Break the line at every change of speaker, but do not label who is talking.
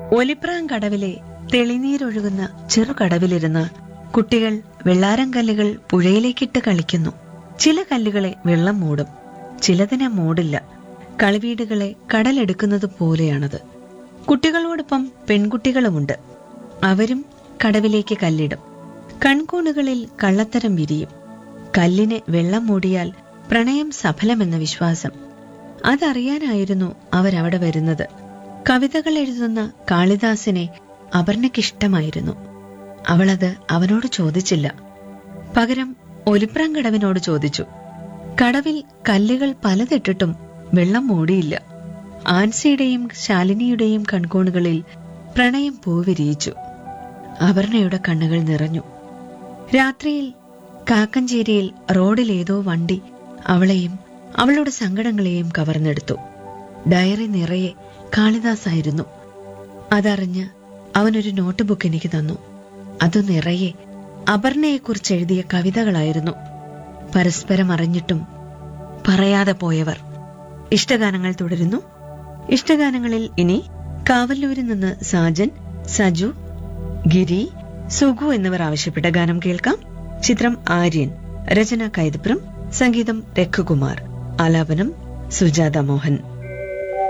ഒലിപ്രാം കടവിലെ തെളിനീരൊഴുകുന്ന ചെറുകടവിലിരുന്ന് കുട്ടികൾ വെള്ളാരം കല്ലുകൾ പുഴയിലേക്കിട്ട് കളിക്കുന്നു ചില കല്ലുകളെ വെള്ളം മൂടും ചിലതിനെ മൂടില്ല കളിവീടുകളെ കടലെടുക്കുന്നത് പോലെയാണത് കുട്ടികളോടൊപ്പം പെൺകുട്ടികളുമുണ്ട് അവരും കടവിലേക്ക് കല്ലിടും കൺകൂണുകളിൽ കള്ളത്തരം വിരിയും കല്ലിനെ വെള്ളം മൂടിയാൽ പ്രണയം സഫലമെന്ന വിശ്വാസം അതറിയാനായിരുന്നു അവരവിടെ വരുന്നത് കവിതകൾ എഴുതുന്ന കാളിദാസിനെ അപർണയ്ക്കിഷ്ടമായിരുന്നു അവളത് അവനോട് ചോദിച്ചില്ല പകരം ഒലിപ്രാം കടവിനോട് ചോദിച്ചു കടവിൽ കല്ലുകൾ പലതിട്ടിട്ടും വെള്ളം മൂടിയില്ല ആൻസിയുടെയും ശാലിനിയുടെയും കൺകോണുകളിൽ പ്രണയം പൂവിരിയിച്ചു അപർണയുടെ കണ്ണുകൾ നിറഞ്ഞു രാത്രിയിൽ കാക്കഞ്ചേരിയിൽ റോഡിൽ ഏതോ വണ്ടി അവളെയും അവളുടെ സങ്കടങ്ങളെയും കവർന്നെടുത്തു ഡയറി നിറയെ കാളിദാസായിരുന്നു അതറിഞ്ഞ് അവനൊരു നോട്ട് ബുക്ക് എനിക്ക് തന്നു അത് നിറയെ അപർണയെക്കുറിച്ച് എഴുതിയ കവിതകളായിരുന്നു പരസ്പരം അറിഞ്ഞിട്ടും പറയാതെ പോയവർ ഇഷ്ടഗാനങ്ങൾ തുടരുന്നു ഇഷ്ടഗാനങ്ങളിൽ ഇനി കാവല്ലൂരിൽ നിന്ന് സാജൻ സജു ഗിരി സുഗു എന്നിവർ ആവശ്യപ്പെട്ട ഗാനം കേൾക്കാം ചിത്രം ആര്യൻ രചന കൈതപ്രം സംഗീതം രഘുകുമാർ ആലാപനം സുജാത മോഹൻ